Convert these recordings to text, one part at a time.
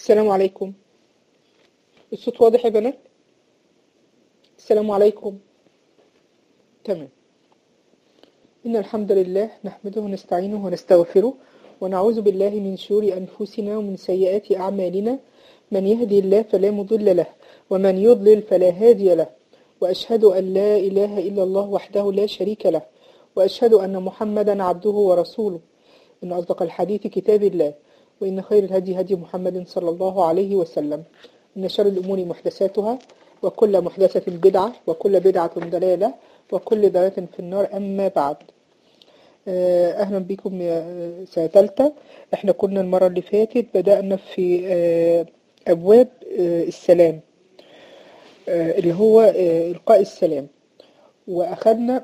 السلام عليكم الصوت واضح يا بنات السلام عليكم تمام إن الحمد لله نحمده ونستعينه ونستغفره ونعوذ بالله من شرور أنفسنا ومن سيئات أعمالنا من يهدي الله فلا مضل له ومن يضلل فلا هادي له وأشهد أن لا إله إلا الله وحده لا شريك له وأشهد أن محمدا عبده ورسوله إن أصدق الحديث كتاب الله وإن خير الهدي هدي محمد صلى الله عليه وسلم إن شر الأمور محدثاتها وكل محدثة بدعة وكل بدعة ضلالة وكل ضلالة في النار أما بعد أهلا بكم يا سنة تالتة احنا كنا المرة اللي فاتت بدأنا في أبواب السلام اللي هو إلقاء السلام وأخذنا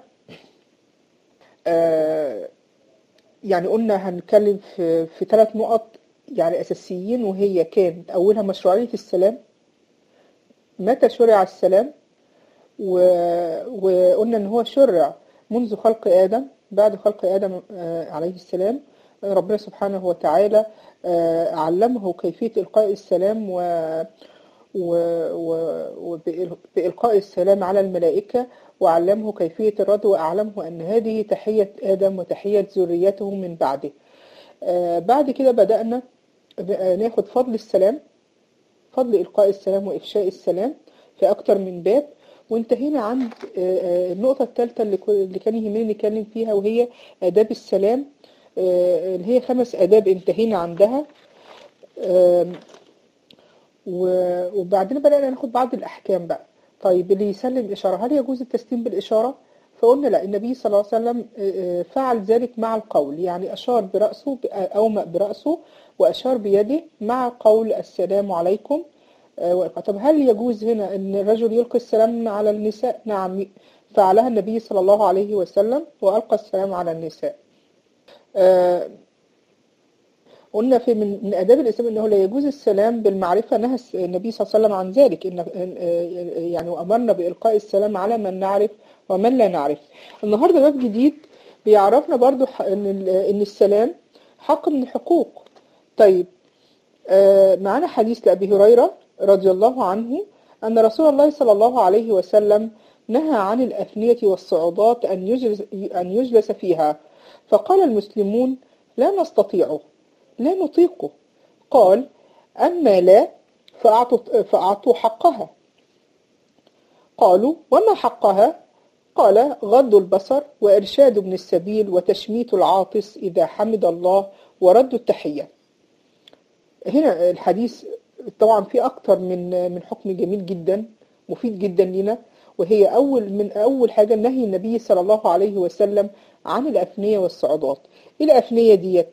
يعني قلنا هنتكلم في, في ثلاث نقط يعني أساسيين وهي كانت أولها مشروعية السلام متى شرع السلام و... وقلنا إن هو شرع منذ خلق آدم بعد خلق آدم عليه السلام ربنا سبحانه وتعالى علمه كيفية إلقاء السلام و... و... و... وبإلقاء السلام على الملائكة وعلمه كيفية الرد وأعلمه أن هذه تحية آدم وتحية ذريته من بعده بعد كده بدأنا ناخد فضل السلام فضل إلقاء السلام وإفشاء السلام في أكتر من باب وانتهينا عند النقطة الثالثة اللي كان يهمني نتكلم فيها وهي آداب السلام اللي هي خمس آداب انتهينا عندها وبعدين بدأنا ناخد بعض الأحكام بقى طيب اللي يسلم إشارة هل يجوز التسليم بالإشارة؟ فقلنا لا النبي صلى الله عليه وسلم فعل ذلك مع القول يعني أشار برأسه أومأ برأسه وأشار بيده مع قول السلام عليكم طب هل يجوز هنا أن الرجل يلقي السلام على النساء؟ نعم فعلها النبي صلى الله عليه وسلم وألقى السلام على النساء قلنا في من, من آداب الإسلام أنه لا يجوز السلام بالمعرفة نهى النبي صلى الله عليه وسلم عن ذلك إن يعني وأمرنا بإلقاء السلام على من نعرف ومن لا نعرف النهاردة باب جديد بيعرفنا برضو إن, إن السلام حق من الحقوق طيب معنا حديث لأبي هريرة رضي الله عنه أن رسول الله صلى الله عليه وسلم نهى عن الأثنية والصعودات أن يجلس, أن يجلس فيها فقال المسلمون لا نستطيعه لا نطيقه قال أما لا فأعطوا, فأعطوا حقها قالوا وما حقها قال غض البصر وإرشاد ابن السبيل وتشميت العاطس إذا حمد الله ورد التحية هنا الحديث طبعا في أكتر من من حكم جميل جدا مفيد جدا لنا وهي أول من أول حاجة نهي النبي صلى الله عليه وسلم عن الأفنية والصعودات إيه الأفنية ديت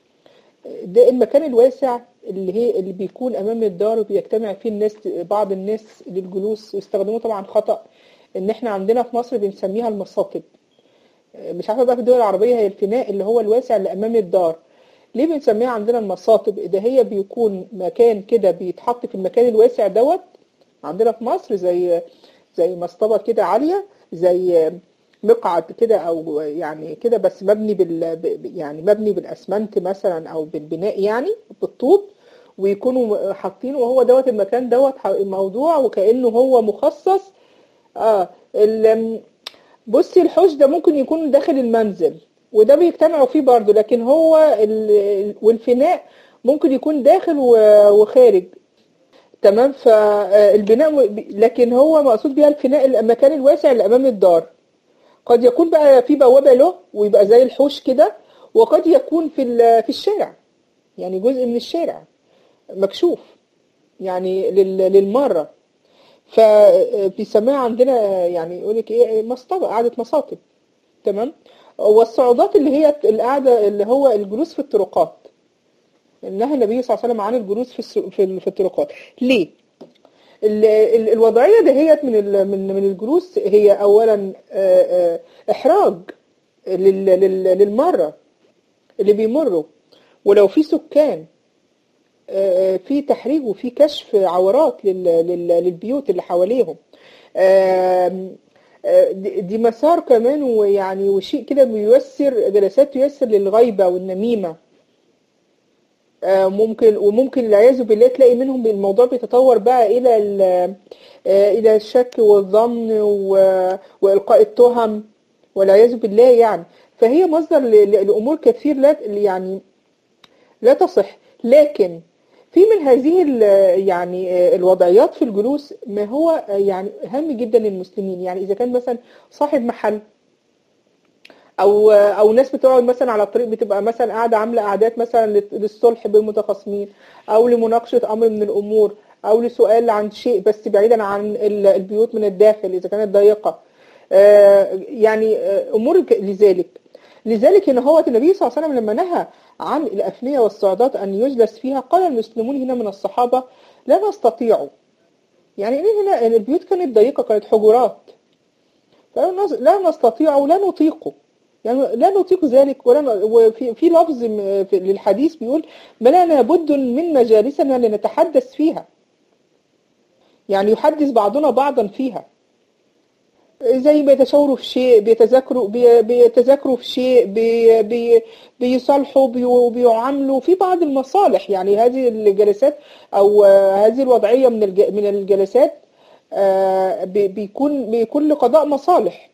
ده المكان الواسع اللي هي اللي بيكون امام الدار وبيجتمع فيه الناس بعض الناس للجلوس ويستخدموه طبعا خطأ ان احنا عندنا في مصر بنسميها المصاطب مش عارفه بقى في الدول العربيه هي الفناء اللي هو الواسع اللي امام الدار ليه بنسميها عندنا المصاطب ده هي بيكون مكان كده بيتحط في المكان الواسع دوت عندنا في مصر زي زي مصطبه كده عاليه زي مقعد كده او يعني كده بس مبني بال يعني مبني بالاسمنت مثلا او بالبناء يعني بالطوب ويكونوا حاطينه وهو دوت المكان دوت موضوع وكانه هو مخصص اه بصي الحوش ده ممكن يكون داخل المنزل وده بيجتمعوا فيه برضه لكن هو والفناء ممكن يكون داخل وخارج تمام فالبناء لكن هو مقصود بيها الفناء المكان الواسع اللي امام الدار قد يكون بقى في بوابة له ويبقى زي الحوش كده وقد يكون في في الشارع يعني جزء من الشارع مكشوف يعني للمرة فبيسموها عندنا يعني يقول لك ايه مصطبة قعدة مصاطب تمام والصعودات اللي هي القعدة اللي هو الجلوس في الطرقات نهى النبي صلى الله عليه وسلم عن الجلوس في في الطرقات ليه؟ الوضعية دهيت من من من الجلوس هي أولا إحراج للمرة اللي بيمروا ولو في سكان في تحريج وفي كشف عورات للبيوت اللي حواليهم دي مسار كمان ويعني وشيء كده بييسر جلسات تيسر للغيبة والنميمة آه، ممكن وممكن العياذ بالله تلاقي منهم الموضوع بيتطور بقى الى ال- آه، الى الشك والظن و- والقاء التهم والعياذ بالله يعني فهي مصدر ل- ل- لامور كثير لا يعني لا تصح لكن في من هذه ال- يعني آه، الوضعيات في الجلوس ما هو آه، يعني هام جدا للمسلمين يعني اذا كان مثلا صاحب محل او او ناس بتقعد مثلا على الطريق بتبقى مثلا قاعده عامله قعدات مثلا لل- للصلح بين المتخاصمين او لمناقشه امر من الامور او لسؤال عن شيء بس بعيدا عن ال- البيوت من الداخل اذا كانت ضيقه آه، يعني آه، امور ك- لذلك لذلك هنا هو النبي صلى الله عليه وسلم لما نهى عن الافنيه والصعدات ان يجلس فيها قال المسلمون هنا من الصحابه لا نستطيع يعني إيه هنا البيوت كانت ضيقه كانت حجرات فلا نس- لا نستطيع ولا نطيق يعني لا نطيق ذلك ولا ن... وفي في لفظ م- في- للحديث بيقول ما لنا بد من مجالسنا لنتحدث فيها يعني يحدث بعضنا بعضا فيها زي بيتشاوروا في شيء بيتذاكروا بي- بيتذاكروا في شيء بي بي بيصالحوا بي- بيعاملوا في بعض المصالح يعني هذه الجلسات او آه، هذه الوضعيه من الج- من الجلسات آه، بي- بيكون بيكون لقضاء مصالح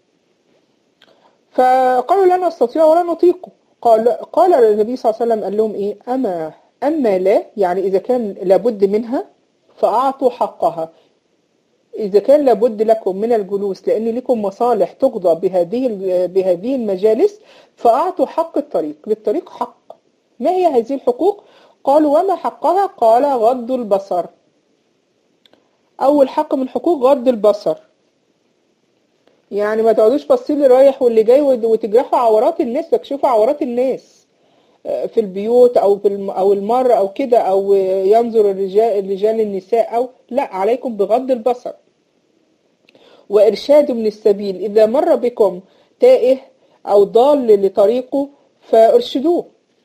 فقالوا لا نستطيع ولا نطيق قال قال النبي صلى الله عليه وسلم قال لهم ايه اما اما لا يعني اذا كان لابد منها فاعطوا حقها إذا كان لابد لكم من الجلوس لأن لكم مصالح تقضى بهذه ال- بهذه المجالس فأعطوا حق الطريق للطريق حق ما هي هذه الحقوق؟ قالوا وما حقها؟ قال غض البصر أول حق من حقوق غض البصر يعني ما تقعدوش باصين اللي رايح واللي جاي وت- وتجرحوا عورات الناس تكشفوا عورات الناس آه، في البيوت او في الم- او المرأة او كده او ينظر الرجال الرجال النساء او لا عليكم بغض البصر وإرشاد من السبيل إذا مر بكم تائه أو ضال لطريقه فارشدوه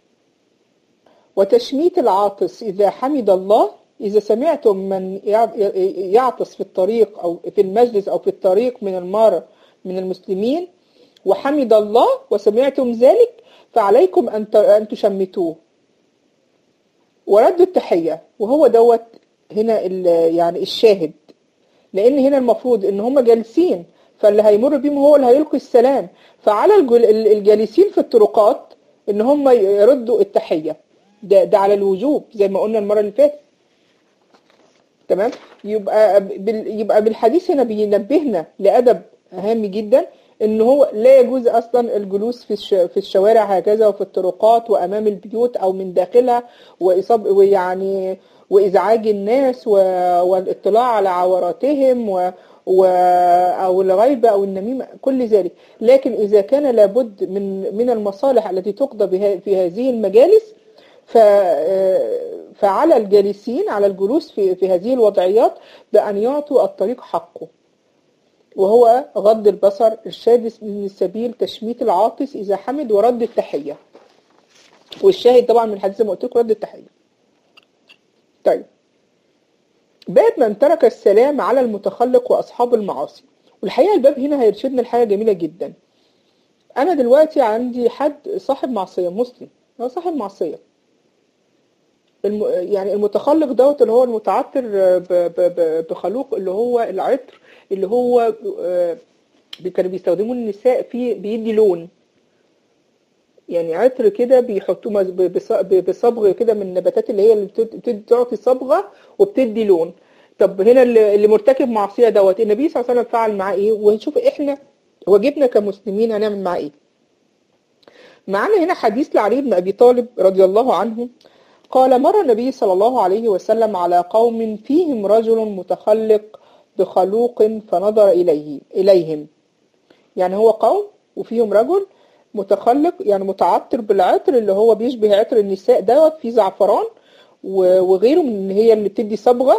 وتشميت العاطس إذا حمد الله إذا سمعتم من يع- يعطس في الطريق أو في المجلس أو في الطريق من المار من المسلمين وحمد الله وسمعتم ذلك فعليكم أن ت- أن تشمتوه ورد التحية وهو دوت هنا ال- يعني الشاهد لان هنا المفروض ان هم جالسين فاللي هيمر بيهم هو اللي هيلقي السلام فعلى الجل- ال- الجالسين في الطرقات ان هم يردوا التحية ده, ده على الوجوب زي ما قلنا المرة اللي فاتت تمام يبقى بال يبقى بالحديث هنا بينبهنا لأدب هام جدا ان هو لا يجوز اصلا الجلوس في الش في الشوارع هكذا وفي الطرقات وامام البيوت او من داخلها واصاب ويعني وازعاج الناس و... والاطلاع على عوراتهم و... و... او الغيبه او النميمه كل ذلك لكن اذا كان لابد من من المصالح التي تقضى بها في هذه المجالس ف... فعلى الجالسين على الجلوس في في هذه الوضعيات بأن يعطوا الطريق حقه وهو غض البصر إرشاد من السبيل تشميت العاطس إذا حمد ورد التحية والشاهد طبعا من الحديث زي ما قلت لكم رد التحية طيب باب من ترك السلام على المتخلق وأصحاب المعاصي والحقيقة الباب هنا هيرشدنا لحاجة جميلة جدا أنا دلوقتي عندي حد صاحب معصية مسلم هو صاحب معصية الم... يعني المتخلق دوت اللي هو المتعطر ب... ب... ب... بخلوق اللي هو العطر اللي هو آه، كانوا بيستخدموه النساء في بيدي لون يعني عطر كده بيحطوه مز- ب- بص- ب- بصبغ كده من النباتات اللي هي اللي بتد- بتدي تعطي صبغة وبتدي لون طب هنا اللي اللي مرتكب معصية دوت النبي صلى الله عليه وسلم فعل معاه ايه ونشوف احنا واجبنا كمسلمين هنعمل معاه ايه معانا هنا حديث لعلي بن ابي طالب رضي الله عنه قال مر النبي صلى الله عليه وسلم على قوم فيهم رجل متخلق بخلوق فنظر إليه إليهم يعني هو قوم وفيهم رجل متخلق يعني متعطر بالعطر اللي هو بيشبه عطر النساء دوت فيه زعفران و- وغيره من ان هي اللي بتدي صبغة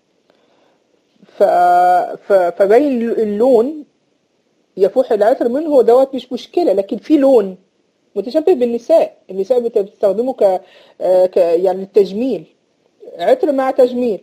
ف... ف... فبين اللون يفوح العطر منه هو دوت مش مشكلة لكن في لون متشبه بالنساء النساء بت- بتستخدمه ك... آه، ك يعني التجميل عطر مع تجميل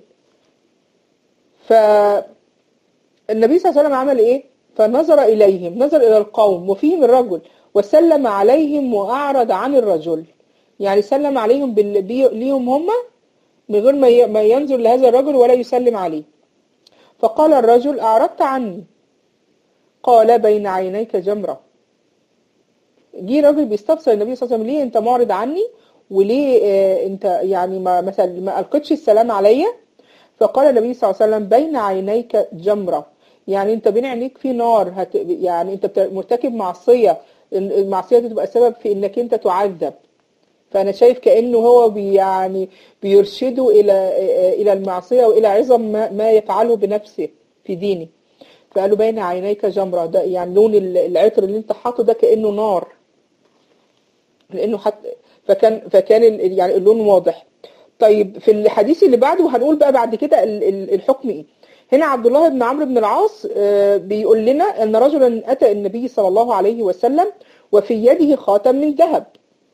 فالنبي صلى الله عليه وسلم عمل ايه فنظر اليهم نظر الى القوم وفيهم الرجل وسلم عليهم واعرض عن الرجل يعني سلم عليهم بال... بي... ليهم هم من غير ما, ي... ما ينظر لهذا الرجل ولا يسلم عليه فقال الرجل أعرضت عني قال بين عينيك جمرة جه راجل بيستفسر النبي صلى الله عليه وسلم ليه انت معرض عني وليه آه انت يعني ما مثلا ما القتش السلام عليا فقال النبي صلى الله عليه وسلم بين عينيك جمرة يعني انت بين عينيك في نار هت... يعني انت مرتكب معصية المعصية دي تبقى سبب في انك انت تعذب فانا شايف كانه هو بي يعني بيرشده الى الى المعصيه والى عظم ما, ما يفعله بنفسه في دينه فقالوا بين عينيك جمره ده يعني لون العطر اللي انت حاطه ده كانه نار لانه حتى فكان فكان يعني اللون واضح طيب في الحديث اللي بعده هنقول بقى بعد كده الحكم ايه هنا عبد الله بن عمرو بن العاص بيقول لنا ان رجلا اتى النبي صلى الله عليه وسلم وفي يده خاتم من ذهب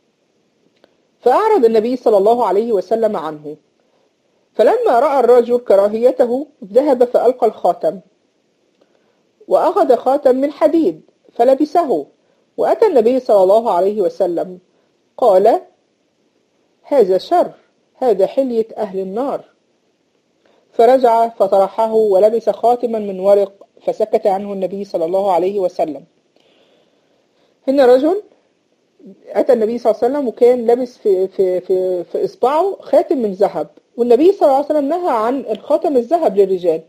فأعرض النبي صلى الله عليه وسلم عنه فلما رأى الرجل كراهيته ذهب فألقى الخاتم وأخذ خاتم من حديد فلبسه وأتى النبي صلى الله عليه وسلم قال هذا شر هذا حلية أهل النار فرجع فطرحه ولبس خاتما من ورق فسكت عنه النبي صلى الله عليه وسلم هنا رجل أتى النبي صلى الله عليه وسلم وكان لابس في, في, في, في إصبعه خاتم من ذهب والنبي صلى الله عليه وسلم نهى عن الخاتم الذهب للرجال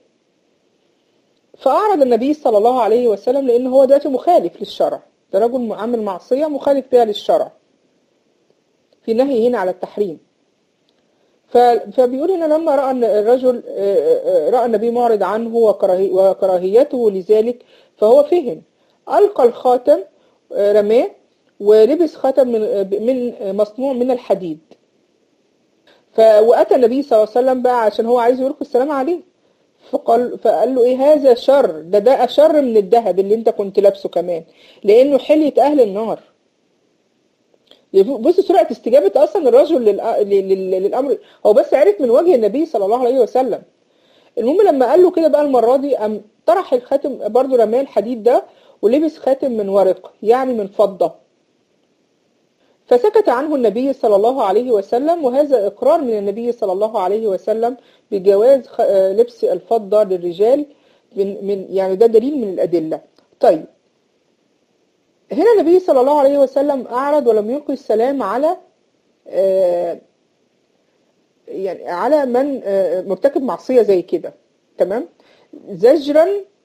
فأعرض النبي صلى الله عليه وسلم لأن هو دلوقتي مخالف للشرع ده رجل عامل معصية مخالف بها للشرع في نهي هنا على التحريم فبيقول هنا لما رأى الرجل رأى النبي معرض عنه وكراهيته لذلك فهو فهم ألقى الخاتم رماه ولبس خاتم من من مصنوع من الحديد ف واتى النبي صلى الله عليه وسلم بقى عشان هو عايز يلقي السلام عليه فقال فقال له ايه هذا شر ده ده اشر من الذهب اللي انت كنت لابسه كمان لانه حليه اهل النار بص سرعه استجابه اصلا الرجل للامر هو بس عرف من وجه النبي صلى الله عليه وسلم المهم لما قال له كده بقى المره دي قام طرح الخاتم برضه رماه الحديد ده ولبس خاتم من ورق يعني من فضه فسكت عنه النبي صلى الله عليه وسلم وهذا إقرار من النبي صلى الله عليه وسلم بجواز لبس الفضة للرجال من, من يعني ده دليل من الأدلة طيب هنا النبي صلى الله عليه وسلم أعرض ولم يلقي السلام على يعني على من مرتكب معصية زي كده تمام زجرا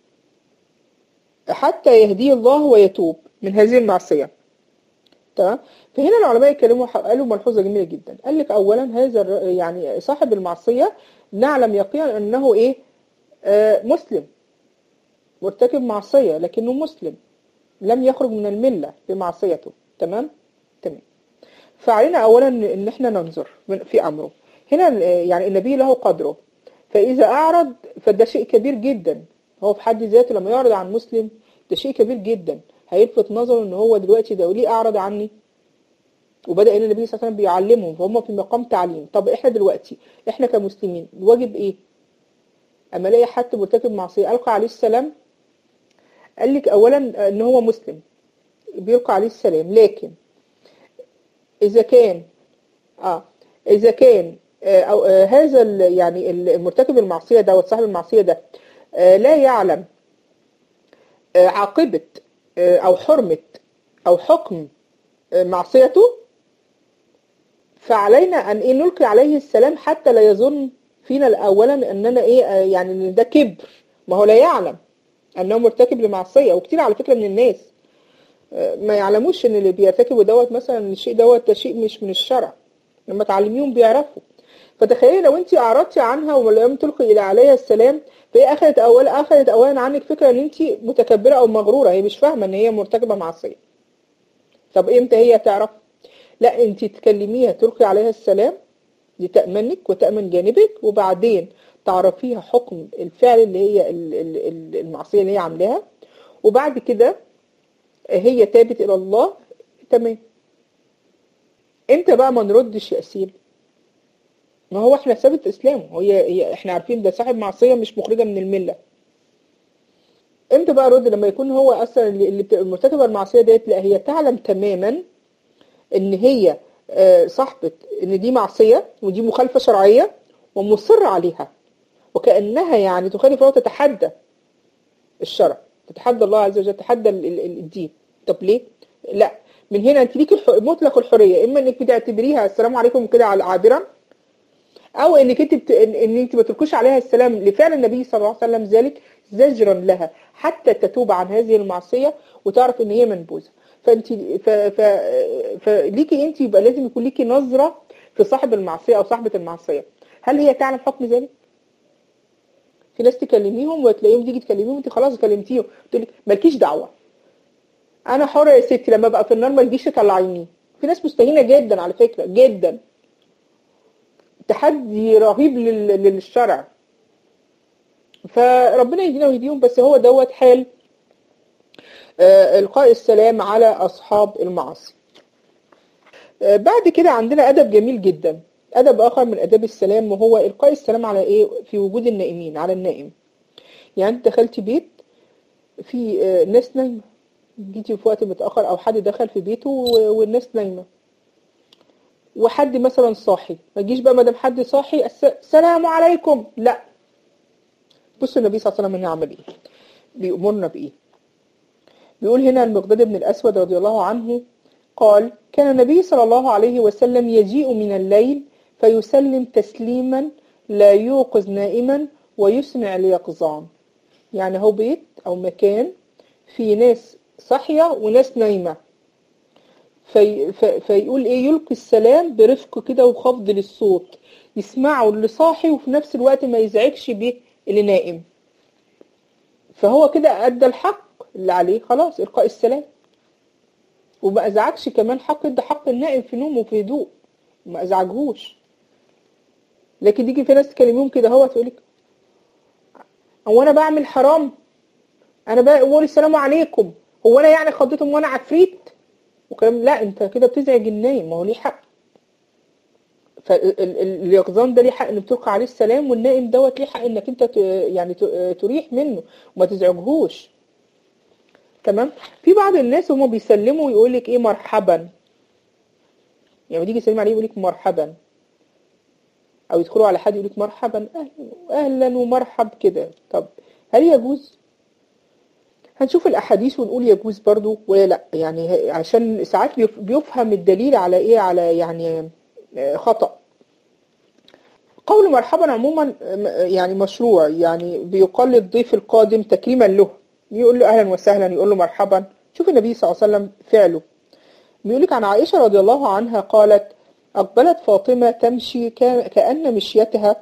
حتى يهديه الله ويتوب من هذه المعصية تمام فهنا العلماء اتكلموا قالوا ملحوظه جميله جدا قال لك اولا هذا يعني صاحب المعصيه نعلم يقينا انه ايه آه مسلم مرتكب معصيه لكنه مسلم لم يخرج من المله بمعصيته تمام تمام فعلينا اولا ان احنا ننظر في امره هنا يعني النبي له قدره فاذا اعرض فده شيء كبير جدا هو في حد ذاته لما يعرض عن مسلم ده شيء كبير جدا هيلفت نظره ان هو دلوقتي ده وليه اعرض عني وبدا ان النبي صلى الله عليه وسلم بيعلمهم فهم في مقام تعليم طب احنا دلوقتي احنا كمسلمين الواجب ايه اما الاقي حد مرتكب معصيه القى عليه السلام قال لك اولا ان هو مسلم بيلقى عليه السلام لكن اذا كان اه اذا كان آه أو آه هذا يعني المرتكب المعصيه ده وصاحب المعصيه ده آه لا يعلم آه عاقبه آه او حرمه او حكم آه معصيته فعلينا ان ايه نلقي عليه السلام حتى لا يظن فينا اولا اننا ايه يعني ان ده كبر ما هو لا يعلم انه مرتكب لمعصيه وكتير على فكره من الناس ما يعلموش ان اللي بيرتكبوا دوت مثلا الشيء دوت ده شيء مش من الشرع لما تعلميهم بيعرفوا فتخيلي لو انت اعرضتي عنها ولم تلقي الى عليها السلام فهي اخذت اول اخذت اولا عنك فكره ان انت متكبره او مغروره هي مش فاهمه ان هي مرتكبه معصيه طب امتى هي تعرف لا انت تكلميها تلقي عليها السلام لتأمنك وتأمن جانبك وبعدين تعرفيها حكم الفعل اللي هي المعصية اللي هي عاملاها وبعد كده هي تابت إلى الله تمام امتى بقى ما نردش يا أسيل ما هو احنا ثابت اسلامه هي, هي احنا عارفين ده صاحب معصية مش مخرجة من الملة امتى بقى رد لما يكون هو اصلا اللي مرتكبه المعصية ديت لا هي تعلم تماما ان هي آه، صاحبة ان دي معصية ودي مخالفة شرعية ومصر عليها وكأنها يعني تخالف الله تتحدى الشرع تتحدى الله عز وجل تتحدى ال- ال- ال- الدين طب ليه؟ لا من هنا انت ليك الح- مطلق الحرية اما انك بتعتبريها السلام عليكم كده على- عابرا او انك انت بت... ان إن انت ما تلقيش عليها السلام لفعل النبي صلى الله عليه وسلم ذلك زجرا لها حتى تتوب عن هذه المعصيه وتعرف ان هي منبوذه فانت ف... ف... فليكي انت يبقى لازم يكون ليكي نظره في صاحب المعصيه او صاحبه المعصيه هل هي تعلم حكم ذلك؟ في ناس تكلميهم وتلاقيهم تيجي تكلميهم انت خلاص كلمتيهم تقول لك مالكيش دعوه انا حره يا ستي لما ابقى في النار ما تجيش تطلعيني في ناس مستهينه جدا على فكره جدا تحدي رهيب لل- للشرع فربنا يهدينا ويهديهم بس هو دوت حال آه، إلقاء السلام على أصحاب المعاصي آه، بعد كده عندنا أدب جميل جدا أدب آخر من أداب السلام وهو إلقاء السلام على إيه في وجود النائمين على النائم يعني أنت دخلت بيت في آه، ناس نايمة جيتي في وقت متأخر أو حد دخل في بيته و- والناس نايمة وحد مثلا صاحي ما تجيش بقى ما دام حد صاحي الس- السلام عليكم لا بصوا النبي صلى الله عليه وسلم هنا عمل ايه بيأمرنا بايه بيقول هنا المقداد بن الأسود رضي الله عنه قال كان النبي صلى الله عليه وسلم يجيء من الليل فيسلم تسليما لا يوقظ نائما ويسمع اليقظان يعني هو بيت أو مكان في ناس صاحية وناس نايمة في في فيقول ايه يلقي السلام برفق كده وخفض للصوت يسمعه اللي صاحي وفي نفس الوقت ما يزعجش بيه اللي نائم فهو كده ادى الحق اللي عليه خلاص القاء السلام وما ازعجش كمان حق ادى حق النائم في نومه وفي هدوء ما ازعجهوش لكن تيجي في ناس تكلميهم كده هو تقول لك هو انا بعمل حرام انا بقول السلام عليكم هو انا يعني خضيتهم وانا عفريت وكلام لا انت كده بتزعج النايم ما هو ليه حق فاليقظان ده ليه حق انك تلقى عليه السلام والنائم دوت ليه حق انك انت ت- يعني ت- تريح منه وما تزعجهوش تمام في بعض الناس هم بيسلموا ويقول لك ايه مرحبا يعني تيجي تسلم عليه يقول لك مرحبا او يدخلوا على حد يقول لك مرحبا اهلا اهلا ومرحب كده طب هل يجوز هنشوف الأحاديث ونقول يجوز برضو ولا لا يعني ه- عشان ساعات بيف- بيفهم الدليل على إيه على يعني آه، خطأ قول مرحبا عموما م- يعني مشروع يعني بيقال للضيف القادم تكريما له يقول له أهلا وسهلا يقول له مرحبا شوف النبي صلى الله عليه وسلم فعله بيقول لك عن عائشة رضي الله عنها قالت أقبلت فاطمة تمشي كا- كأن مشيتها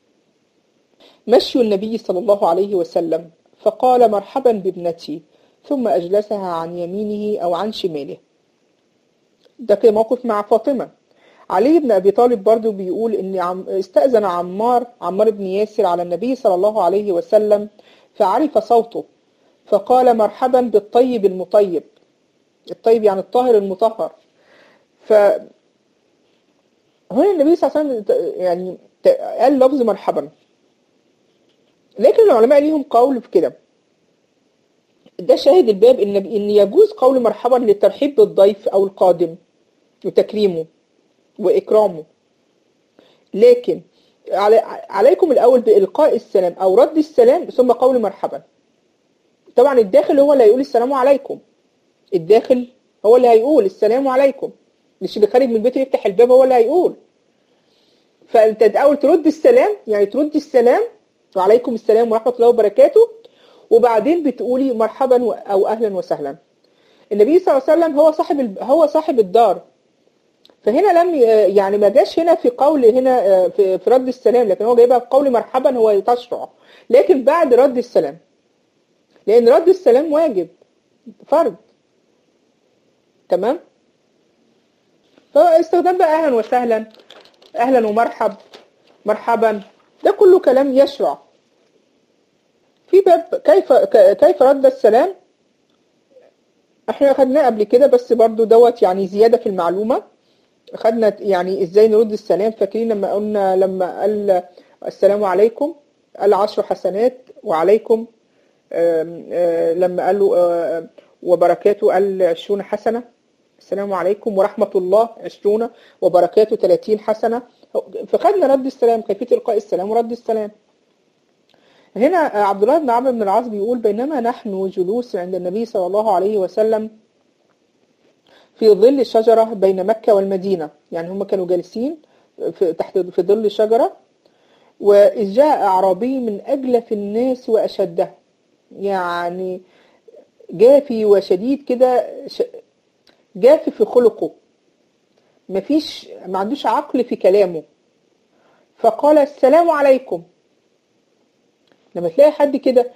مشي النبي صلى الله عليه وسلم فقال مرحبا بابنتي ثم أجلسها عن يمينه أو عن شماله ده كان موقف مع فاطمة علي بن أبي طالب برضو بيقول إن عم استأذن عمار عمار بن ياسر على النبي صلى الله عليه وسلم فعرف صوته فقال مرحبا بالطيب المطيب الطيب يعني الطاهر المطهر ف هنا النبي صلى الله عليه وسلم يعني قال لفظ مرحبا لكن العلماء ليهم قول في كده ده شاهد الباب ان ان يجوز قول مرحبا للترحيب بالضيف او القادم وتكريمه واكرامه لكن علي عليكم الاول بالقاء السلام او رد السلام ثم قول مرحبا طبعا الداخل هو اللي هيقول السلام عليكم الداخل هو اللي هيقول السلام عليكم مش اللي خارج من البيت يفتح الباب هو اللي هيقول فانت الاول ترد السلام يعني ترد السلام وعليكم السلام ورحمة الله وبركاته وبعدين بتقولي مرحبا و- أو أهلا وسهلا النبي صلى الله عليه وسلم هو صاحب ال- هو صاحب الدار فهنا لم ي- يعني ما جاش هنا في قول هنا آه، في في رد السلام لكن هو جايبها في قول مرحبا هو تشرع لكن بعد رد السلام لأن رد السلام واجب فرض تمام فاستخدام بقى أهلا وسهلا أهلا ومرحب مرحبا ده كله كلام يشرع في باب كيف ك- كيف رد السلام احنا خدناه قبل كده بس برضو دوت يعني زيادة في المعلومة خدنا يعني ازاي نرد السلام فاكرين لما قلنا لما قال السلام عليكم قال عشر حسنات وعليكم آم، آه، لما قال له آه، وبركاته قال عشرون حسنة السلام عليكم ورحمة الله عشرون وبركاته 30 حسنة فخدنا رد السلام كيفية إلقاء السلام ورد السلام هنا عبد الله بن عمرو بن العاص بيقول بينما نحن جلوس عند النبي صلى الله عليه وسلم في ظل شجرة بين مكة والمدينة يعني هم كانوا جالسين في تحت في ظل شجرة وإذ جاء أعرابي من أجلف الناس وأشده يعني جافي وشديد كده جاف في خلقه مفيش ما عندوش عقل في كلامه فقال السلام عليكم لما تلاقي حد كده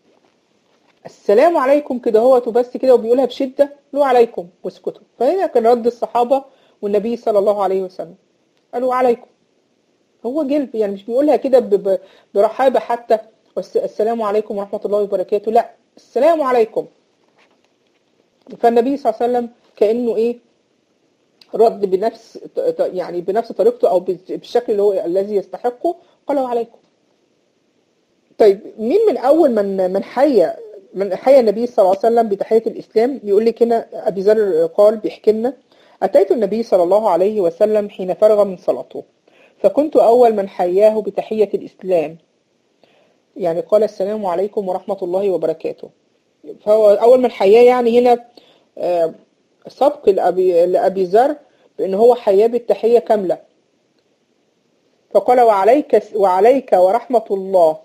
السلام عليكم كده هو بس كده وبيقولها بشدة له عليكم واسكتوا فهنا كان رد الصحابة والنبي صلى الله عليه وسلم قالوا عليكم هو جلب يعني مش بيقولها كده برحابة حتى السلام عليكم ورحمة الله وبركاته لا السلام عليكم فالنبي صلى الله عليه وسلم كأنه ايه رد بنفس يعني بنفس طريقته او بالشكل اللي هو الذي يستحقه قال عليكم طيب مين من اول من من حي من حي النبي صلى الله عليه وسلم بتحية الاسلام يقول لك هنا ابي ذر قال بيحكي لنا اتيت النبي صلى الله عليه وسلم حين فرغ من صلاته فكنت اول من حياه بتحية الاسلام يعني قال السلام عليكم ورحمة الله وبركاته فهو اول من حياه يعني هنا سبق لأبي, لأبي ذر بأن هو حياه بالتحية كاملة فقال وعليك, وعليك ورحمة الله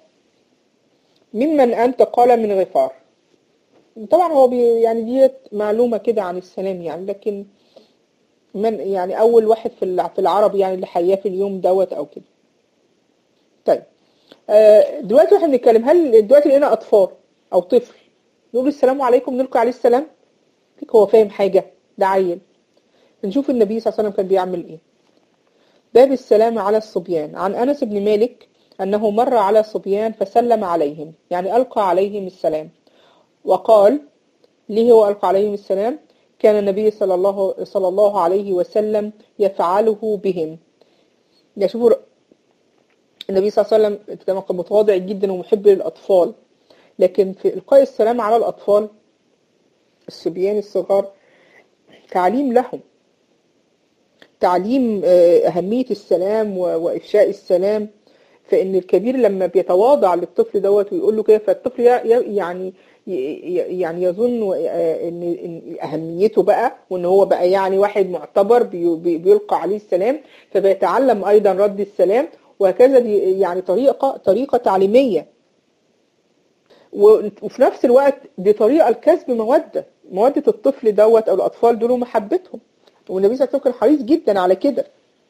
ممن أنت قال من غفار طبعا هو بي يعني ديت معلومة كده عن السلام يعني لكن من يعني أول واحد في في العرب يعني اللي حياه في اليوم دوت أو كده طيب دلوقتي واحنا بنتكلم هل دلوقتي لقينا أطفال أو طفل نقول السلام عليكم نلقي عليه السلام هو فاهم حاجة ده عيل نشوف النبي صلى الله عليه وسلم كان بيعمل ايه باب السلام على الصبيان عن أنس بن مالك أنه مر على صبيان فسلم عليهم يعني ألقى عليهم السلام وقال ليه هو ألقى عليهم السلام كان النبي صلى الله, صلى الله عليه وسلم يفعله بهم يشوفوا النبي صلى الله عليه وسلم كان متواضع جدا ومحب للأطفال لكن في إلقاء السلام على الأطفال الصبيان الصغار تعليم لهم تعليم أهمية السلام وإفشاء السلام فإن الكبير لما بيتواضع للطفل دوت ويقول له كده فالطفل يعني يعني يظن ان اهميته بقى وان هو بقى يعني واحد معتبر بيلقى عليه السلام فبيتعلم ايضا رد السلام وهكذا دي يعني طريقه طريقه تعليميه وفي نفس الوقت دي طريقه لكسب موده موده الطفل دوت او الاطفال دول محبتهم والنبي صلى الله عليه وسلم كان حريص جدا على كده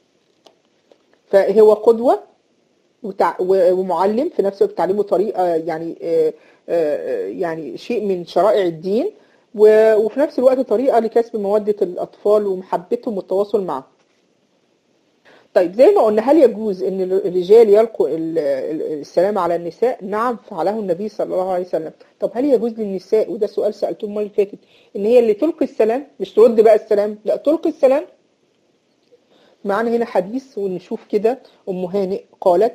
فهو قدوه ومعلم في نفس الوقت تعليمه طريقه يعني يعني شيء من شرائع الدين وفي نفس الوقت طريقه لكسب موده الاطفال ومحبتهم والتواصل معهم طيب زي ما قلنا هل يجوز ان الرجال يلقوا السلام على النساء نعم فعله النبي صلى الله عليه وسلم طب هل يجوز للنساء وده سؤال سألته المره اللي فاتت ان هي اللي تلقي السلام مش ترد بقى السلام لا تلقي السلام معنا هنا حديث ونشوف كده ام هانئ قالت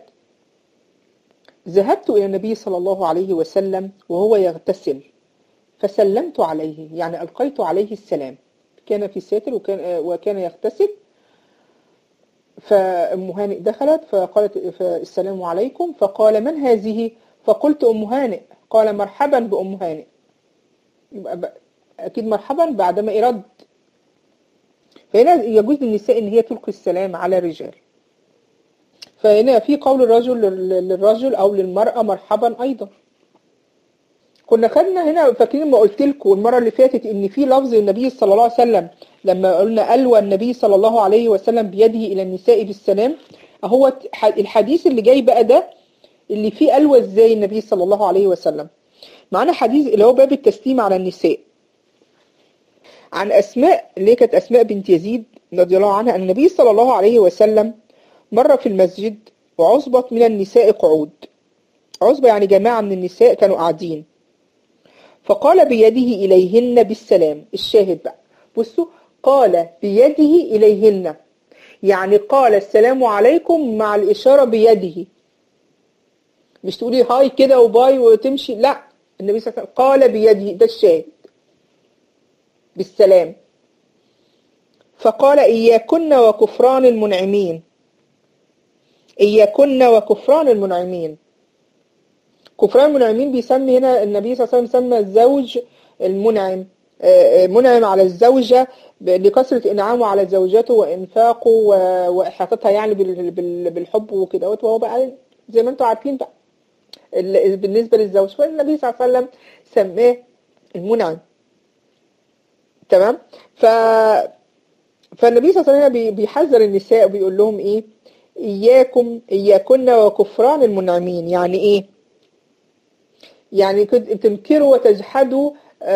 ذهبت الى النبي صلى الله عليه وسلم وهو يغتسل فسلمت عليه يعني القيت عليه السلام كان في ساتر وكان وكان يغتسل فأم هانئ دخلت فقالت السلام عليكم فقال من هذه فقلت أم هانئ قال مرحبا بأم هانئ أكيد مرحبا بعدما يرد فهنا يجوز للنساء إن هي تلقي السلام على الرجال فهنا في قول الرجل للرجل أو للمرأة مرحبا أيضا كنا خدنا هنا فاكرين ما قلت لكم المرة اللي فاتت إن في لفظ النبي صلى الله عليه وسلم لما قلنا ألوى النبي صلى الله عليه وسلم بيده إلى النساء بالسلام هو الحديث اللي جاي بقى ده اللي فيه ألوى إزاي النبي صلى الله عليه وسلم معنا حديث اللي هو باب التسليم على النساء عن أسماء اللي كانت أسماء بنت يزيد رضي الله عنها أن النبي صلى الله عليه وسلم مر في المسجد وعصبة من النساء قعود عصبة يعني جماعة من النساء كانوا قاعدين فقال بيده إليهن بالسلام الشاهد بقى بصوا قال بيده إليهن يعني قال السلام عليكم مع الإشارة بيده مش تقولي هاي كده وباي وتمشي لا النبي صلى الله عليه وسلم قال بيده ده الشاهد بالسلام فقال إياكن وكفران المنعمين إياكن وكفران المنعمين كفران المنعمين بيسمي هنا النبي صلى الله عليه وسلم سمى الزوج المنعم منعم على الزوجة لكثرة إنعامه على زوجته وإنفاقه وإحاطتها يعني بالحب وكده وهو بقى زي ما أنتم عارفين بقى بالنسبة للزوج فالنبي صلى الله عليه وسلم سماه المنعم تمام ف فالنبي صلى الله عليه وسلم بيحذر النساء وبيقول لهم ايه اياكم اياكن وكفران المنعمين يعني ايه يعني تنكروا وتجحدوا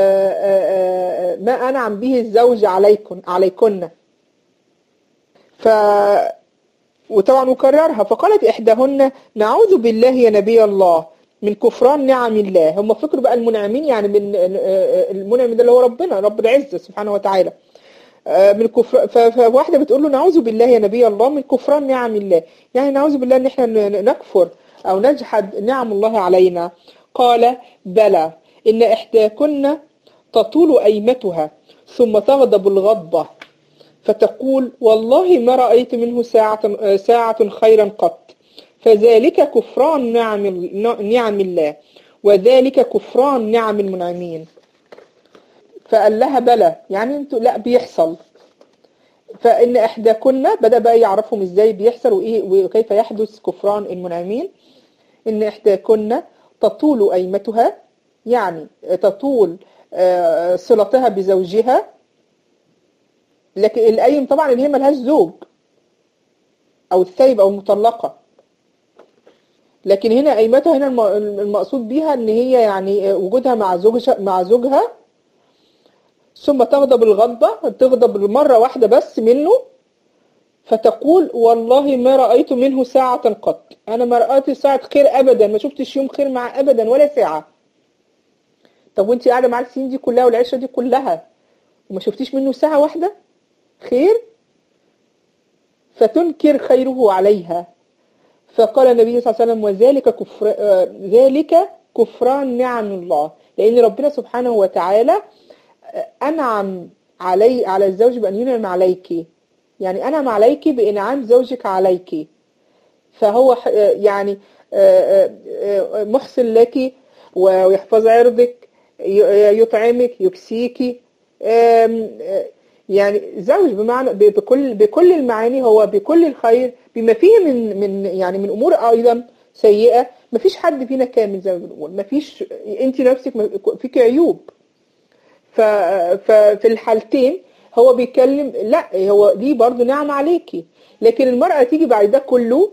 ما انعم به الزوج عليكم عليكن ف وطبعا وكررها فقالت احداهن نعوذ بالله يا نبي الله من كفران نعم الله هم فكروا بقى المنعمين يعني من المنعم ده اللي هو ربنا رب العزة سبحانه وتعالى من كفر فواحدة بتقول له نعوذ بالله يا نبي الله من كفران نعم الله يعني نعوذ بالله ان احنا نكفر او نجحد نعم الله علينا قال بلى ان احداكن تطول ايمتها ثم تغضب الغضبة فتقول والله ما رأيت منه ساعة, ساعة خيرا قط فذلك كفران نعم, نعم الله وذلك كفران نعم المنعمين فقال لها بلى يعني انتوا لا بيحصل فان احداكن بدا بقى يعرفهم ازاي بيحصل وايه وكيف يحدث كفران المنعمين ان احداكن تطول ايمتها يعني تطول صلتها بزوجها لكن الايم طبعا اللي هي ملهاش زوج او الثيب او المطلقه لكن هنا قيمتها هنا المقصود بيها ان هي يعني وجودها مع زوجها مع زوجها ثم تغضب الغضبة تغضب مرة واحدة بس منه فتقول والله ما رأيت منه ساعة قط أنا ما رأيت ساعة خير أبدا ما شفتش يوم خير معه أبدا ولا ساعة طب وانت قاعدة مع السنين دي كلها والعشرة دي كلها وما شفتيش منه ساعة واحدة خير فتنكر خيره عليها فقال النبي صلى الله عليه وسلم وذلك كفر ذلك كفران نعم الله لأن ربنا سبحانه وتعالى أنعم علي على الزوج بأن ينعم عليك يعني أنعم عليك بإنعام زوجك عليك فهو يعني محسن لك ويحفظ عرضك يطعمك يكسيك يعني زوج بمعنى بكل بكل المعاني هو بكل الخير بما فيه من من يعني من امور ايضا سيئه ما فيش حد فينا كامل زي ما بنقول ما فيش انت نفسك فيك عيوب ففي الحالتين هو بيتكلم لا هو دي برضو نعمه عليكي لكن المرأة تيجي بعد ده كله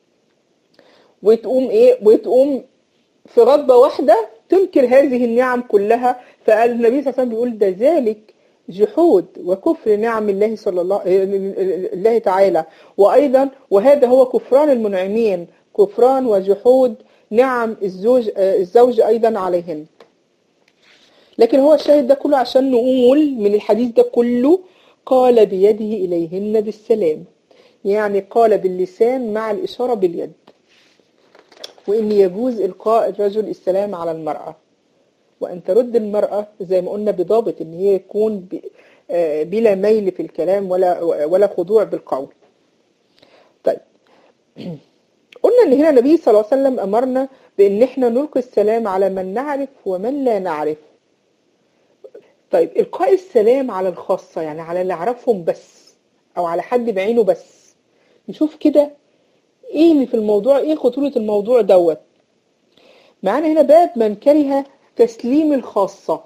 وتقوم ايه وتقوم في غضبة واحدة تنكر هذه النعم كلها فقال النبي صلى الله عليه وسلم بيقول ده ذلك جحود وكفر نعم الله صلى الله الله تعالى وأيضا وهذا هو كفران المنعمين كفران وجحود نعم الزوج الزوج أيضا عليهن لكن هو الشاهد ده كله عشان نقول من الحديث ده كله قال بيده إليهن بالسلام يعني قال باللسان مع الإشارة باليد وإن يجوز إلقاء الرجل السلام على المرأة وأن ترد المرأة زي ما قلنا بضابط إن هي يكون بلا ميل في الكلام ولا ولا خضوع بالقول. طيب قلنا إن هنا النبي صلى الله عليه وسلم أمرنا بإن إحنا نلقي السلام على من نعرف ومن لا نعرف. طيب إلقاء السلام على الخاصة يعني على اللي أعرفهم بس أو على حد بعينه بس. نشوف كده إيه اللي في الموضوع إيه خطورة الموضوع دوت. معانا هنا باب من كره تسليم الخاصة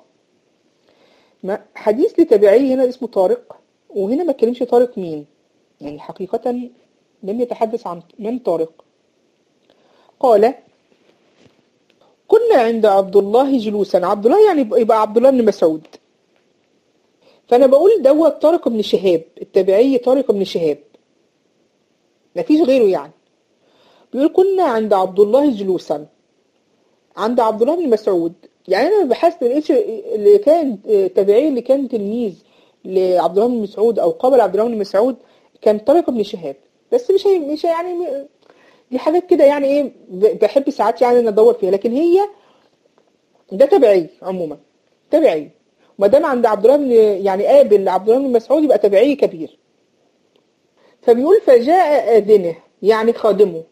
حديث لتابعي هنا اسمه طارق وهنا ما اتكلمش طارق مين يعني حقيقة لم يتحدث عن من طارق قال كنا عند عبد الله جلوسا عبد الله يعني يبقى عبد الله بن مسعود فأنا بقول دوت طارق بن شهاب التابعي طارق بن شهاب مفيش غيره يعني بيقول كنا عند عبد الله جلوسا عند عبد الله بن مسعود يعني انا بحثت لقيتش اللي كان تابعي اللي كان تلميذ لعبد الله بن مسعود او قبل عبد الله بن مسعود كان طارق بن شهاب بس مش هي مش يعني دي حاجات كده يعني ايه بحب ساعات يعني ان ادور فيها لكن هي ده تابعي عموما تابعي ما دام عند عبد الله بن يعني قابل عبد الله بن مسعود يبقى تابعي كبير فبيقول فجاء آذنه يعني خادمه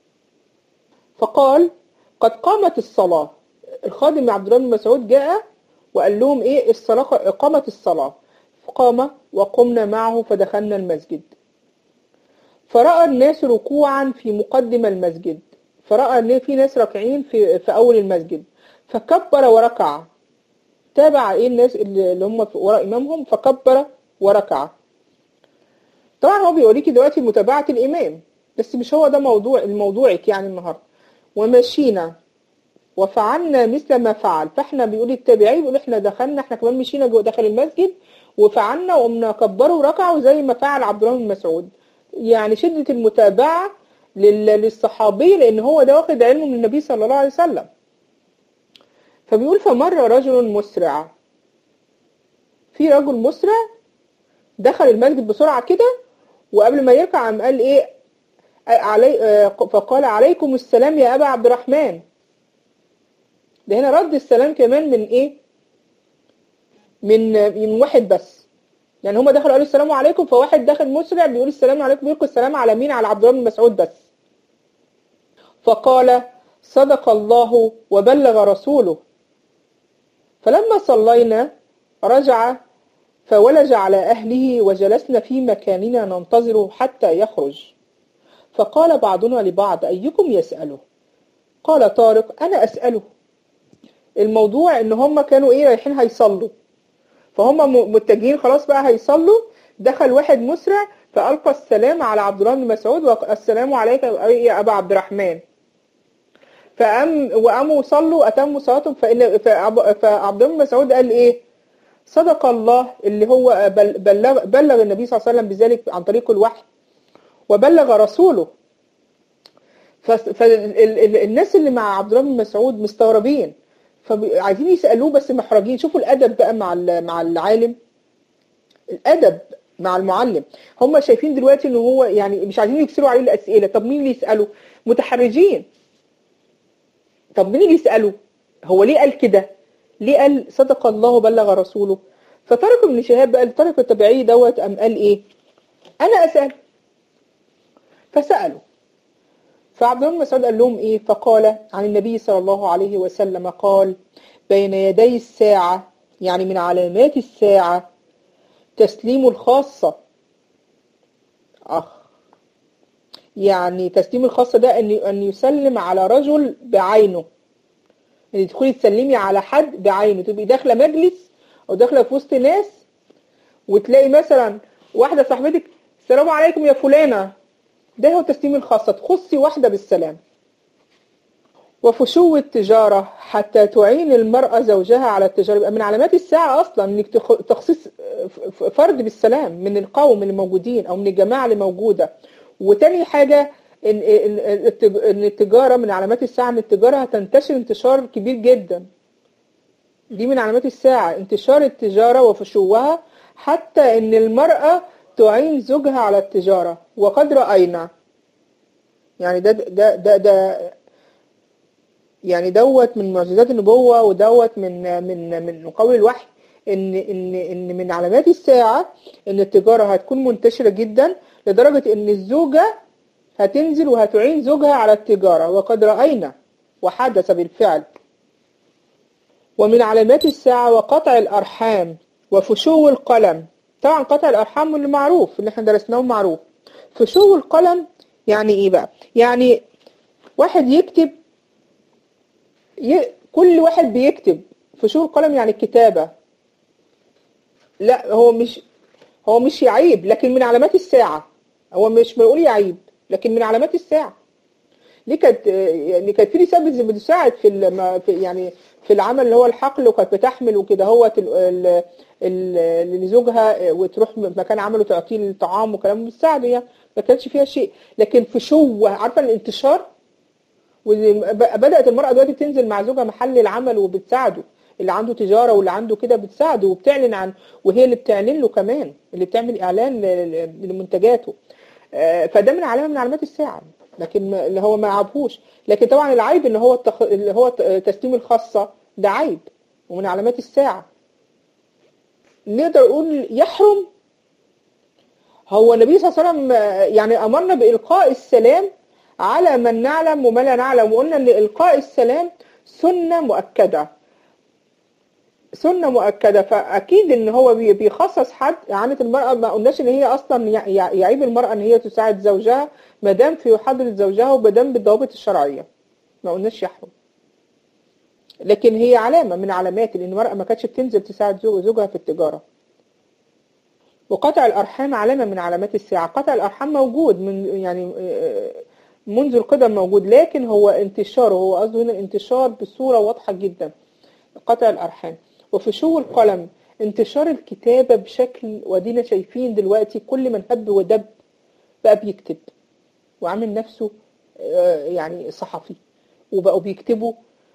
فقال قد قامت الصلاة الخادم عبد الله بن مسعود جاء وقال لهم ايه الصلاة قامت الصلاة فقام وقمنا معه فدخلنا المسجد فرأى الناس ركوعا في مقدم المسجد فرأى ان في ناس راكعين في في اول المسجد فكبر وركع تابع ايه الناس اللي هم وراء امامهم فكبر وركع طبعا هو بيوريكي دلوقتي متابعة الامام بس مش هو ده موضوع الموضوعك يعني النهارده ومشينا وفعلنا مثل ما فعل فاحنا بيقول التابعي بيقول احنا دخلنا احنا كمان مشينا جوه داخل المسجد وفعلنا وقمنا كبروا وركعوا زي ما فعل عبد الله بن مسعود يعني شدة المتابعة للصحابي لان هو ده واخد علمه من النبي صلى الله عليه وسلم فبيقول فمر رجل مسرع في رجل مسرع دخل المسجد بسرعة كده وقبل ما يركع قام قال ايه علي فقال عليكم السلام يا ابا عبد الرحمن ده هنا رد السلام كمان من ايه من من واحد بس يعني هما دخلوا قالوا السلام عليكم فواحد داخل مسرع بيقول السلام عليكم بيلقوا السلام على مين على عبد الله بن مسعود بس فقال صدق الله وبلغ رسوله فلما صلينا رجع فولج على أهله وجلسنا في مكاننا ننتظره حتى يخرج فقال بعضنا لبعض أيكم يسأله قال طارق أنا أسأله الموضوع ان هم كانوا ايه رايحين هيصلوا فهم متجهين خلاص بقى هيصلوا دخل واحد مسرع فألقى السلام على عبد الله بن مسعود والسلام عليك يا أبا عبد الرحمن فأم وقاموا صلوا أتموا صلاتهم فإن فعبد الله بن مسعود قال إيه صدق الله اللي هو بلغ, بلغ النبي صلى الله عليه وسلم بذلك عن طريق الوحي وبلغ رسوله فالناس اللي مع عبد الله بن مسعود مستغربين فعايزين يسألوه بس محرجين شوفوا الأدب بقى مع مع العالم الأدب مع المعلم هم شايفين دلوقتي ان هو يعني مش عايزين يكسروا عليه الأسئلة طب مين اللي يسأله متحرجين طب مين اللي يسأله هو ليه قال كده ليه قال صدق الله وبلغ رسوله فطارق بن شهاب بقى طارق التبعي دوت قام قال ايه انا اسأل فسأله فعبد الله بن مسعود قال لهم ايه فقال عن النبي صلى الله عليه وسلم قال بين يدي الساعة يعني من علامات الساعة تسليم الخاصة أخ يعني تسليم الخاصة ده أن أن يسلم على رجل بعينه ان تدخلي تسلمي على حد بعينه تبقي داخلة مجلس أو داخلة في وسط ناس وتلاقي مثلا واحدة صاحبتك السلام عليكم يا فلانة ده هو تسليم الخاصة تخصي واحدة بالسلام وفشو التجارة حتى تعين المرأة زوجها على التجارة يبقى من علامات الساعة أصلا إنك تخصيص فرد بالسلام من القوم اللي موجودين أو من الجماعة اللي موجودة وتاني حاجة إن إن التجارة من علامات الساعة إن التجارة هتنتشر انتشار كبير جدا دي من علامات الساعة انتشار التجارة وفشوها حتى إن المرأة تعين زوجها على التجارة وقد رأينا يعني ده ده ده, ده يعني دوت من معجزات النبوة ودوت من من من قول الوحي ان ان ان من علامات الساعة ان التجارة هتكون منتشرة جدا لدرجة ان الزوجة هتنزل وهتعين زوجها على التجارة وقد رأينا وحدث بالفعل ومن علامات الساعة وقطع الأرحام وفشو القلم طبعا قطع الأرحام اللي معروف اللي احنا درسناه معروف فشو القلم يعني ايه بقى يعني واحد يكتب ي... كل واحد بيكتب فشو القلم يعني الكتابة لا هو مش هو مش يعيب لكن من علامات الساعة هو مش بنقول يعيب لكن من علامات الساعة ليه كانت يعني كانت في رسالة بتساعد في, الم... في يعني في العمل اللي هو الحقل وكانت بتحمل وكده هو لزوجها وتروح مكان عمله تعطيه الطعام وكلام بتساعده يعني ما كانش فيها شيء لكن في شو عارفه الانتشار بدأت المرأة دلوقتي تنزل مع زوجها محل العمل وبتساعده اللي عنده تجارة واللي عنده كده بتساعده وبتعلن عن وهي اللي بتعلن له كمان اللي بتعمل إعلان لمنتجاته فده من علامة من علامات الساعة لكن اللي هو ما عابهوش لكن طبعا العيب ان هو التخ... اللي هو تسليم الخاصة ده عيب ومن علامات الساعة نقدر نقول يحرم هو النبي صلى الله عليه وسلم يعني أمرنا بإلقاء السلام على من نعلم وما لا نعلم وقلنا أن إلقاء السلام سنة مؤكدة سنة مؤكدة فأكيد إن هو بيخصص حد إعانة المرأة ما قلناش إن هي أصلا يعيب المرأة إن هي تساعد زوجها ما دام في حضرة زوجها وما دام بالضوابط الشرعية ما قلناش يحرم لكن هي علامة من علامات لأن المرأة ما كانتش بتنزل تساعد زوجها في التجارة وقطع الأرحام علامة من علامات الساعة قطع الأرحام موجود من يعني منذ القدم موجود لكن هو انتشاره هو قصده هنا انتشار بصورة واضحة جدا قطع الأرحام وفي شو القلم انتشار الكتابة بشكل ودينا شايفين دلوقتي كل من هب ودب بقى بيكتب وعامل نفسه يعني صحفي وبقوا بيكتبوا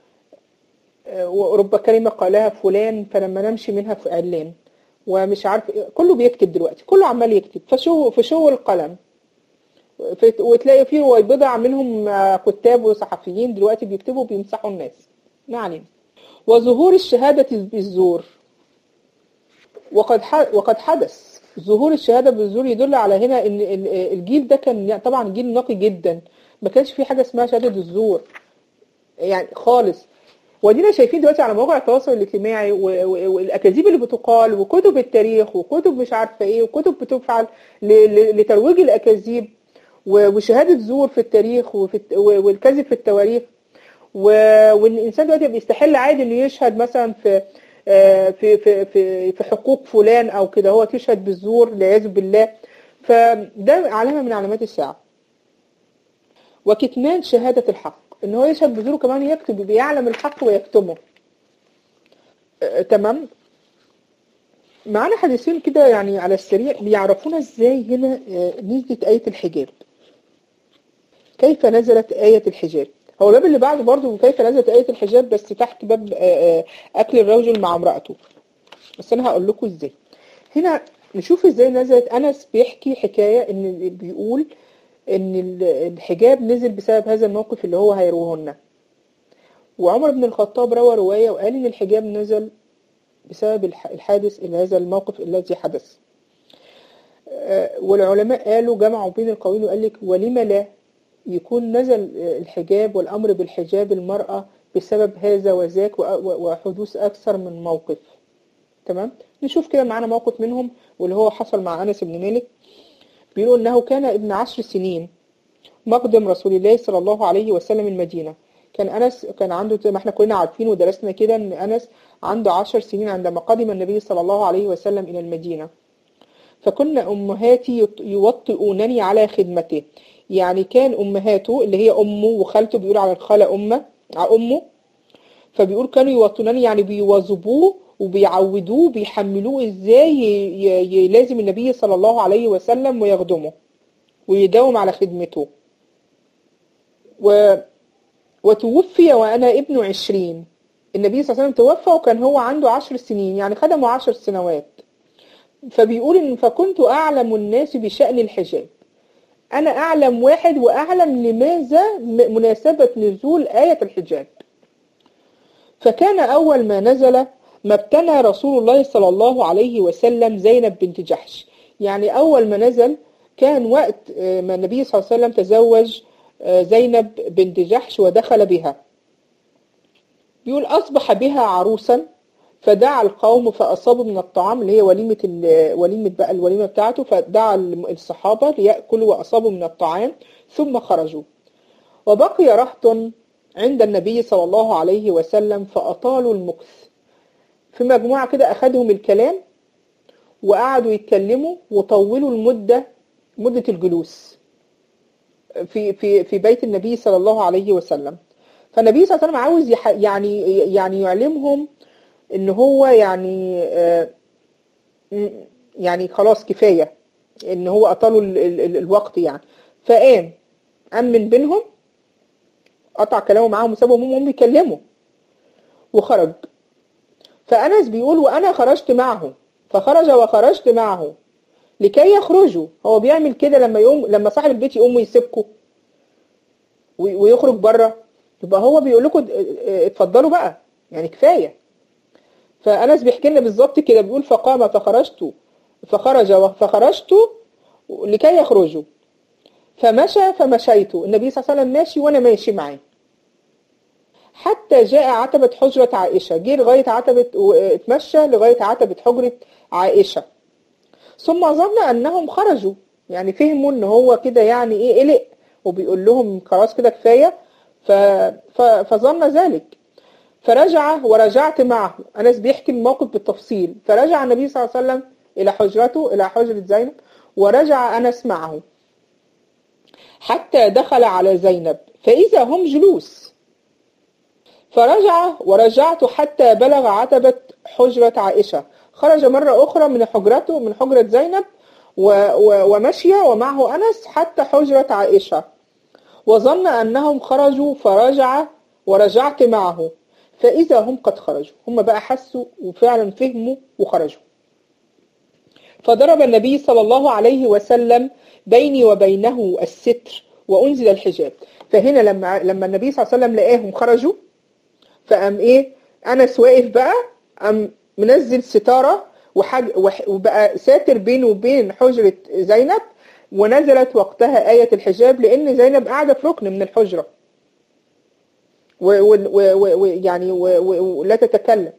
ورب كلمة قالها فلان فلما نمشي منها في إعلان ومش عارف كله بيكتب دلوقتي كله عمال يكتب فشو في شو القلم وتلاقي فيه بضع منهم كتاب وصحفيين دلوقتي بيكتبوا بيمسحوا الناس ما علينا وظهور الشهادة بالزور وقد وقد حدث ظهور الشهادة بالزور يدل على هنا ان الجيل ده كان طبعا جيل نقي جدا ما كانش في حاجة اسمها شهادة الزور يعني خالص ودينا شايفين دلوقتي على مواقع التواصل الاجتماعي والاكاذيب اللي بتقال وكتب التاريخ وكتب مش عارفه ايه وكتب بتفعل لترويج الاكاذيب وشهاده زور في التاريخ وفي والكذب في التواريخ وان الانسان دلوقتي بيستحل عادي انه يشهد مثلا في في في في في حقوق فلان او كده هو تشهد بالزور والعياذ بالله فده علامه من علامات الساعه وكتمان شهاده الحق ان هو يشهد بزوره كمان يكتب بيعلم الحق ويكتمه آه، تمام معانا حديثين كده يعني على السريع بيعرفونا ازاي هنا آه، نزلت آية الحجاب كيف نزلت آية الحجاب هو الباب اللي بعده برضه كيف نزلت آية الحجاب بس تحت باب آه، أكل الرجل مع امرأته بس أنا هقول لكم ازاي هنا نشوف ازاي نزلت أنس بيحكي حكاية إن بيقول ان الحجاب نزل بسبب هذا الموقف اللي هو هيروه لنا وعمر بن الخطاب روى رواية وقال ان الحجاب نزل بسبب الحادث إلى هذا الموقف الذي حدث والعلماء قالوا جمعوا بين القولين وقال لك ولم لا يكون نزل الحجاب والأمر بالحجاب المرأة بسبب هذا وذاك وحدوث أكثر من موقف تمام نشوف كده معانا موقف منهم واللي هو حصل مع أنس بن مالك بيقولوا انه كان ابن عشر سنين مقدم رسول الله صلى الله عليه وسلم المدينة كان أنس كان عنده زي ما احنا كلنا عارفين ودرسنا كده ان أنس عنده عشر سنين عندما قدم النبي صلى الله عليه وسلم إلى المدينة فكن أمهاتي يوطئونني على خدمته يعني كان أمهاته اللي هي أمه وخالته بيقول على الخالة أمه أمه فبيقول كانوا يوطئونني يعني بيواظبوه وبيعودوه بيحملوه ازاي لازم النبي صلى الله عليه وسلم ويخدمه ويداوم على خدمته و وتوفي وأنا ابن عشرين النبي صلى الله عليه وسلم توفى وكان هو عنده عشر سنين يعني خدمه عشر سنوات فبيقول إن فكنت أعلم الناس بشأن الحجاب أنا أعلم واحد وأعلم لماذا مناسبة نزول آية الحجاب فكان أول ما نزل ما ابتلى رسول الله صلى الله عليه وسلم زينب بنت جحش يعني أول ما نزل كان وقت ما النبي صلى الله عليه وسلم تزوج زينب بنت جحش ودخل بها بيقول أصبح بها عروسا فدعا القوم فأصابوا من الطعام اللي هي وليمة وليمة بقى الوليمة بتاعته فدعا الصحابة ليأكلوا وأصابوا من الطعام ثم خرجوا وبقي رهط عند النبي صلى الله عليه وسلم فأطالوا المكث في مجموعة كده أخدهم الكلام وقعدوا يتكلموا وطولوا المدة مدة الجلوس في في في بيت النبي صلى الله عليه وسلم فالنبي صلى الله عليه وسلم عاوز يح يعني يعني يعلمهم ان هو يعني يعني خلاص كفاية ان هو اطالوا ال ال الوقت يعني فقام قام من بينهم قطع كلامه معاهم وسابهم هم بيكلموا وخرج فأنس بيقول وأنا خرجت معه فخرج وخرجت معه لكي يخرجوا هو بيعمل كده لما يقوم لما صاحب البيت يقوم ويسيبكم ويخرج بره يبقى هو بيقول لكم اتفضلوا بقى يعني كفايه فأنس بيحكي لنا بالظبط كده بيقول فقام فخرجت فخرج فخرجت لكي يخرجوا فمشى فمشيت النبي صلى الله عليه وسلم ماشي وأنا ماشي معاه حتى جاء عتبة حجرة عائشة جه لغاية عتبة اتمشى لغاية عتبة حجرة عائشة ثم ظن أنهم خرجوا يعني فهموا ان هو كده يعني ايه قلق وبيقول لهم خلاص كده كفاية ف... ف... فظن ذلك فرجع ورجعت معه أنس بيحكي الموقف بالتفصيل فرجع النبي صلى الله عليه وسلم إلى حجرته إلى حجرة زينب ورجع أنس معه حتى دخل على زينب فإذا هم جلوس فرجع ورجعت حتى بلغ عتبة حجرة عائشة خرج مرة أخرى من حجرته من حجرة زينب و و ومشي ومعه أنس حتى حجرة عائشة وظن أنهم خرجوا فرجع ورجعت معه فإذا هم قد خرجوا هم بقى حسوا وفعلا فهموا وخرجوا فضرب النبي صلى الله عليه وسلم بيني وبينه الستر وأنزل الحجاب فهنا لما لما النبي صلى الله عليه وسلم لقاهم خرجوا فقام ايه أنس واقف بقى قام منزل ستارة وحاج وبقى ساتر بينه وبين حجرة زينب ونزلت وقتها آية الحجاب لأن زينب قاعدة في ركن من الحجرة ويعني ولا تتكلم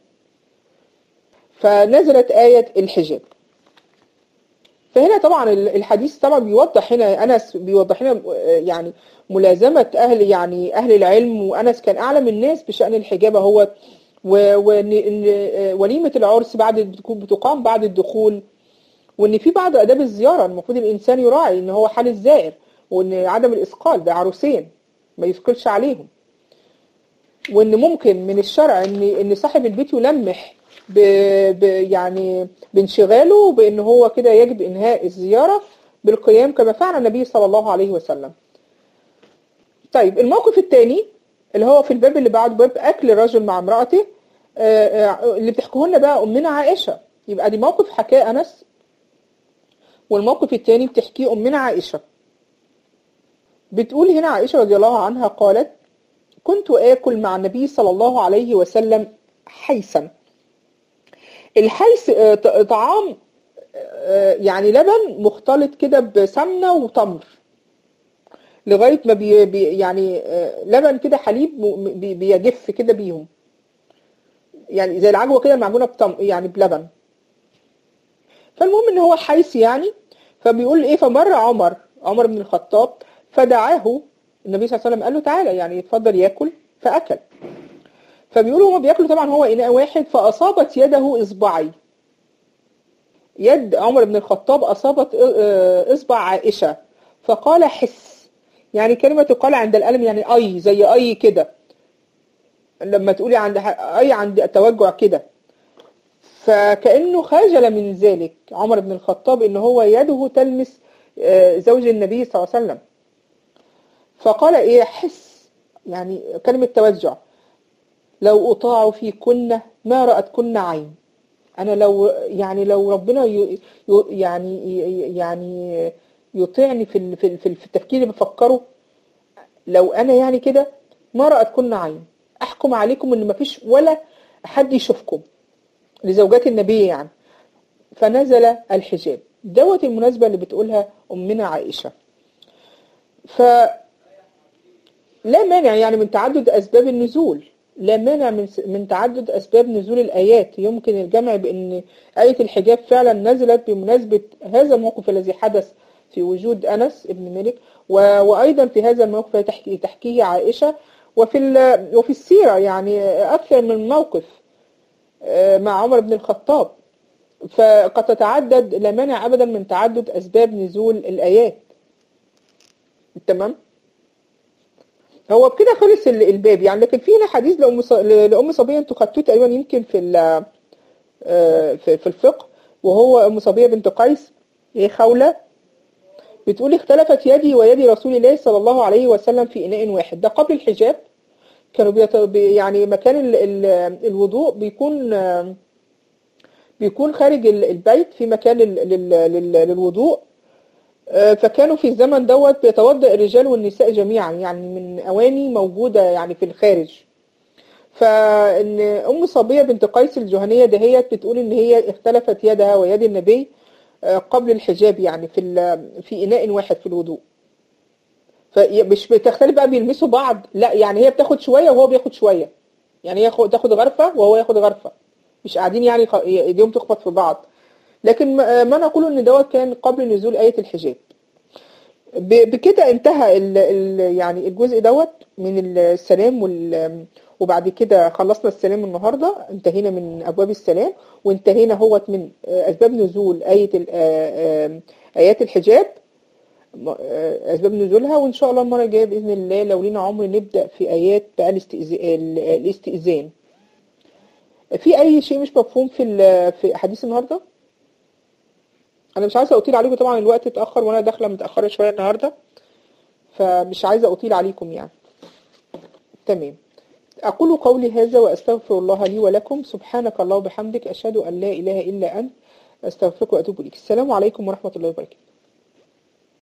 فنزلت آية الحجاب فهنا طبعا الحديث طبعا بيوضح هنا أنس بيوضح هنا يعني ملازمة أهل يعني أهل العلم وأنس كان أعلم الناس بشأن الحجاب هو وان وليمة العرس بعد بتكون بتقام بعد الدخول وان في بعض اداب الزيارة المفروض الانسان يراعي ان هو حال الزائر وان عدم الاسقال ده عروسين ما يثقلش عليهم وان ممكن من الشرع ان ان صاحب البيت يلمح ب ب يعني بانشغاله بان هو كده يجب انهاء الزيارة بالقيام كما فعل النبي صلى الله عليه وسلم طيب الموقف الثاني اللي هو في الباب اللي بعد باب أكل الرجل مع امرأته اللي بتحكيه لنا بقى أمنا عائشة يبقى دي موقف حكاه أنس والموقف الثاني بتحكيه أمنا عائشة بتقول هنا عائشة رضي الله عنها قالت كنت آكل مع النبي صلى الله عليه وسلم حيثا الحيث طعام يعني لبن مختلط كده بسمنة وتمر لغاية ما بي بي يعني لبن كده حليب بي بيجف كده بيهم يعني زي العجوة كده المعجونة بطم يعني بلبن فالمهم ان هو حيث يعني فبيقول ايه فمر عمر عمر بن الخطاب فدعاه النبي صلى الله عليه وسلم قال له تعالى يعني اتفضل ياكل فاكل فبيقولوا هما بياكلوا طبعا هو اناء واحد فاصابت يده اصبعي يد عمر بن الخطاب اصابت اصبع عائشة فقال حس يعني كلمة تقال عند الألم يعني أي زي أي كده لما تقولي عند أي عند توجع كده فكأنه خجل من ذلك عمر بن الخطاب إن هو يده تلمس زوج النبي صلى الله عليه وسلم فقال إيه حس يعني كلمة توجع لو أطاع في كنا ما رأت كنا عين أنا لو يعني لو ربنا يعني يعني يطيعني في في في التفكير اللي بفكره لو انا يعني كده ما رأت كنا عين احكم عليكم ان مفيش ولا حد يشوفكم لزوجات النبي يعني فنزل الحجاب دوت المناسبة اللي بتقولها أمنا عائشة ف لا مانع يعني من تعدد أسباب النزول لا مانع من من تعدد أسباب نزول الآيات يمكن الجمع بأن آية الحجاب فعلا نزلت بمناسبة هذا الموقف الذي حدث في وجود أنس ابن مالك وأيضا في هذا الموقف تحكي تحكيه عائشة وفي وفي السيرة يعني أكثر من موقف مع عمر بن الخطاب فقد تتعدد لا مانع أبدا من تعدد أسباب نزول الآيات تمام هو بكده خلص الباب يعني لكن في هنا حديث لأم لأم صبية انتوا خدتوه تقريبا يمكن في في الفقه وهو أم صبية بنت قيس هي خولة بتقول اختلفت يدي ويد رسول الله صلى الله عليه وسلم في إناء واحد ده قبل الحجاب كانوا بيت... يعني مكان ال... ال... الوضوء بيكون بيكون خارج البيت في مكان لل... لل... للوضوء فكانوا في الزمن دوت بيتوضأ الرجال والنساء جميعا يعني من أواني موجودة يعني في الخارج فان ام صبيه بنت قيس الجهنيه دهيت بتقول ان هي اختلفت يدها ويد النبي آه، قبل الحجاب يعني في ال- في اناء واحد في الوضوء فمش بتختلف بقى بيلمسوا بعض لا يعني هي بتاخد شويه وهو بياخد شويه يعني هي ياخد- تاخد غرفه وهو ياخد غرفه مش قاعدين يعني خ- ايديهم تخبط في بعض لكن ما ما نقول ان دوت كان قبل نزول ايه الحجاب ب- بكده انتهى ال ال يعني الجزء دوت من السلام وال وبعد كده خلصنا السلام النهارده انتهينا من ابواب السلام وانتهينا هوت من آه، اسباب نزول ايه ال- آه، آه، ايات الحجاب م- آه، اسباب نزولها وان شاء الله المره الجايه باذن الله لو لينا عمر نبدا في ايات بقى الاستئذ- ال- الاستئذان في اي شيء مش مفهوم في ال- في احاديث النهارده انا مش عايزه اطيل عليكم طبعا الوقت اتاخر وانا داخله متاخره شويه النهارده فمش عايزه اطيل عليكم يعني تمام اقول قولي هذا واستغفر الله لي ولكم سبحانك الله وبحمدك اشهد ان لا اله الا انت استغفرك واتوب اليك السلام عليكم ورحمه الله وبركاته